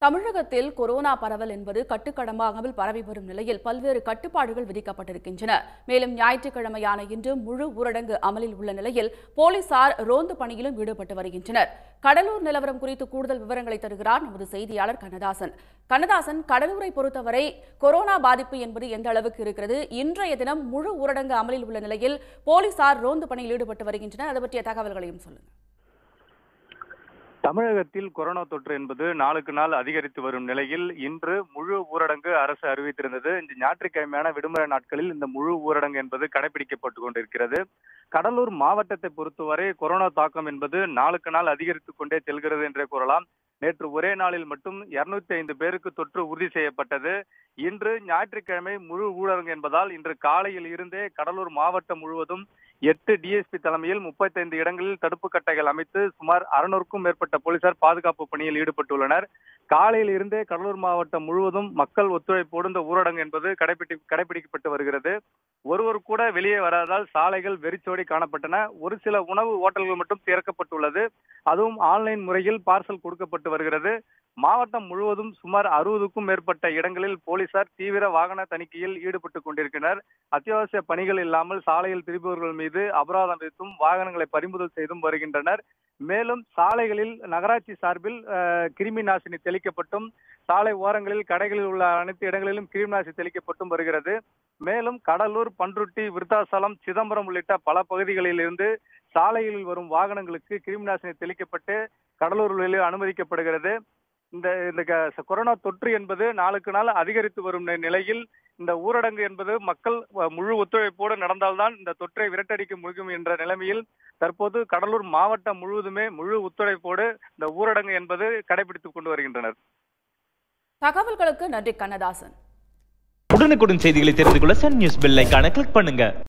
தமிழகத்தில் கொரோனா பரவல் என்பது கட்டுக்கடங்காமல் பரவி வரும் நிலையில் பல்வேறு கட்டுப்பாடுகள் விதிக்கப்பட்டிருக்கின்றன மேலும் ஞாயிற்றுக்கிழமையான இன்று முழு ஊரடங்கு அமலில் உள்ள நிலையில் போலீசார் ரோந்து பணியிலும் ஈடுபட்டு வருகின்றனர் கடலூர் நிலவரம் குறித்து கூடுதல் விவரங்களை தருகிறார் நமது செய்தியாளர் கண்ணதாசன் கண்ணதாசன் கடலூரை பொறுத்தவரை கொரோனா பாதிப்பு என்பது எந்த அளவுக்கு இருக்கிறது இன்றைய தினம் முழு ஊரடங்கு அமலில் உள்ள நிலையில் போலீசார் ரோந்து பணியில் ஈடுபட்டு வருகின்றனர் அது பற்றிய தகவல்களையும் சொல்லுங்கள் தமிழகத்தில் கொரோனா தொற்று என்பது நாளுக்கு நாள் அதிகரித்து வரும் நிலையில் இன்று முழு ஊரடங்கு அரசு அறிவித்திருந்தது இந்த ஞாயிற்றுக்கிழமையான விடுமுறை நாட்களில் இந்த முழு ஊரடங்கு என்பது கடைபிடிக்கப்பட்டு கொண்டிருக்கிறது கடலூர் மாவட்டத்தை பொறுத்தவரை கொரோனா தாக்கம் என்பது நாளுக்கு நாள் அதிகரித்துக் கொண்டே செல்கிறது என்றே கூறலாம் நேற்று ஒரே நாளில் மட்டும் இருநூத்தி ஐந்து பேருக்கு தொற்று உறுதி செய்யப்பட்டது இன்று ஞாயிற்றுக்கிழமை முழு ஊரடங்கு என்பதால் இன்று காலையில் இருந்தே கடலூர் மாவட்டம் முழுவதும் எட்டு டிஎஸ்பி தலைமையில் முப்பத்தைந்து இடங்களில் தடுப்பு கட்டைகள் அமைத்து சுமார் அறுநூறுக்கும் மேற்பட்ட போலீசார் பாதுகாப்பு பணியில் ஈடுபட்டுள்ளனர் காலையில் இருந்தே கடலூர் மாவட்டம் முழுவதும் மக்கள் ஒத்துழைப்போடு இந்த ஊரடங்கு என்பது கடைபிடி கடைபிடிக்கப்பட்டு வருகிறது ஒருவர் கூட வெளியே வராதால் சாலைகள் வெறிச்சோடி காணப்பட்டன ஒரு சில உணவு ஓட்டல்கள் மட்டும் திறக்கப்பட்டுள்ளது அதுவும் ஆன்லைன் முறையில் பார்சல் கொடுக்கப்பட்டு வருகிறது மாவட்டம் முழுவதும் சுமார் அறுபதுக்கும் மேற்பட்ட இடங்களில் போலீசார் தீவிர வாகன தணிக்கையில் ஈடுபட்டு கொண்டிருக்கின்றனர் அத்தியாவசிய பணிகள் இல்லாமல் சாலையில் திரிபவர்கள் மீது அபராதம் விதித்தும் வாகனங்களை பறிமுதல் செய்தும் வருகின்றனர் மேலும் சாலைகளில் நகராட்சி சார்பில் அஹ், கிருமி நாசினி தெளிக்கப்பட்டும் சாலை ஓரங்களில் கடைகளில் உள்ள அனைத்து இடங்களிலும் கிருமி நாசினி தெளிக்கப்பட்டும் வருகிறது மேலும் கடலூர் பன்ருட்டி விருத்தாசலம் சிதம்பரம் உள்ளிட்ட பல பகுதிகளில் இருந்து சாலையில் வரும் வாகனங்களுக்கு கிருமி நாசினி தெளிக்கப்பட்டு கடலூரில் அனுமதிக்கப்படுகிறது இந்த இந்த க- கொரோனா தொற்று என்பது நாளுக்கு நாள் அதிகரித்து வரும் நி- நிலையில் இந்த ஊரடங்கு என்பது மக்கள் அஹ், முழு ஒத்துழைப்போடு நடந்தால்தான் இந்த தொற்றை விரட்டடிக்க முடியும் என்ற நிலைமையில் தற்போது கடலூர் மாவட்டம் முழுவதுமே முழு ஒத்துழைப்போடு இந்த ஊரடங்கு என்பது கடைபிடித்துக் கொண்டு வருகின்றனர் தகவல்களுக்கு நன்றி கண்ணதாசன் உடனுக்குடன் செய்திகளை தெரிந்து கொள்ள சன் நியூஸ் பெல் ஐகானை கிளிக் பண்ணுங்க